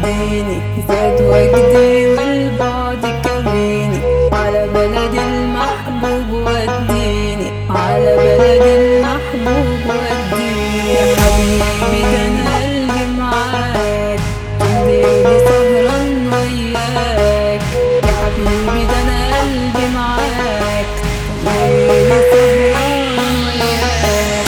وديني زاد وجدي والبعد كويني على بلد المحبوب وديني على بلد المحبوب وديني يا حبيبي ده انا قلبي معاك الليل سهران وياك يا حبيبي ده انا قلبي معاك الليل سهران وياك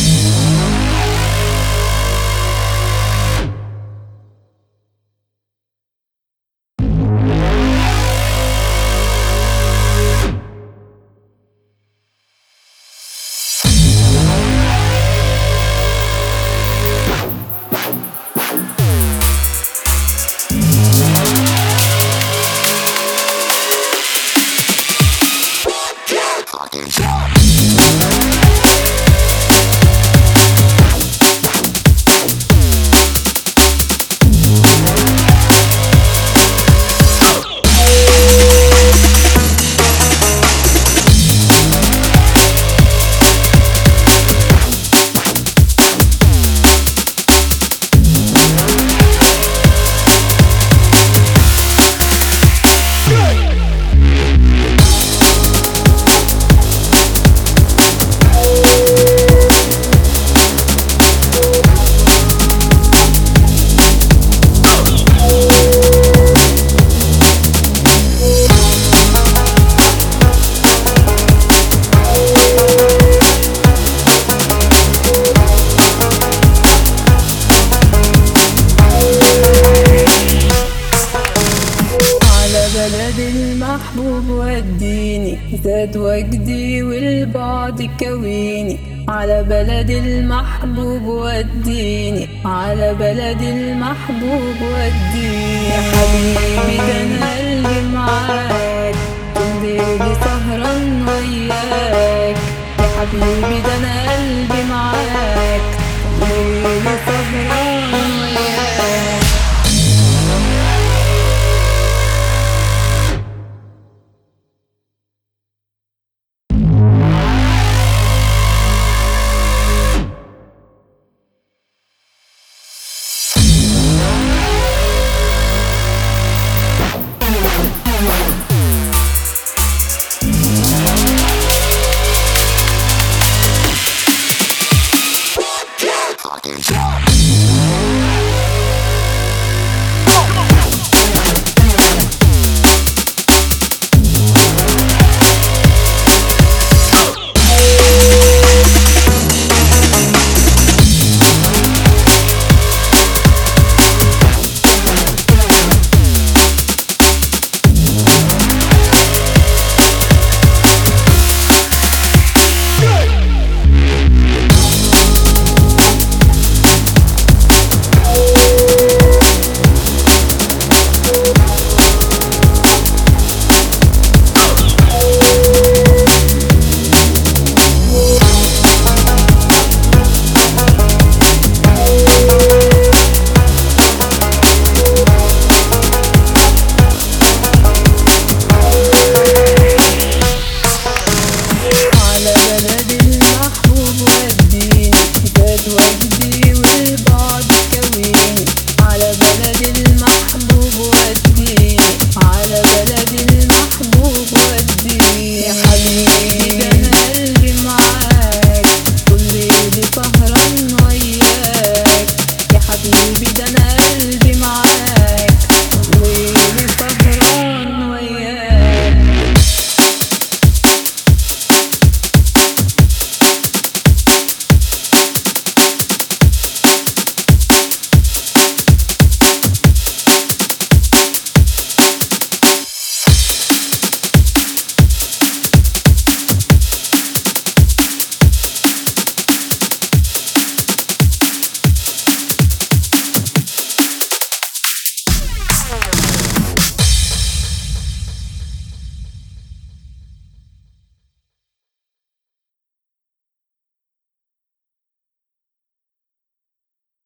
على بلد المحبوب وديني زاد وجدي والبعد كويني على بلد المحبوب وديني على بلد المحبوب وديني يا حبيبي ده انا قلبي معاك الليل سهران وياك يا حبيبي ده انا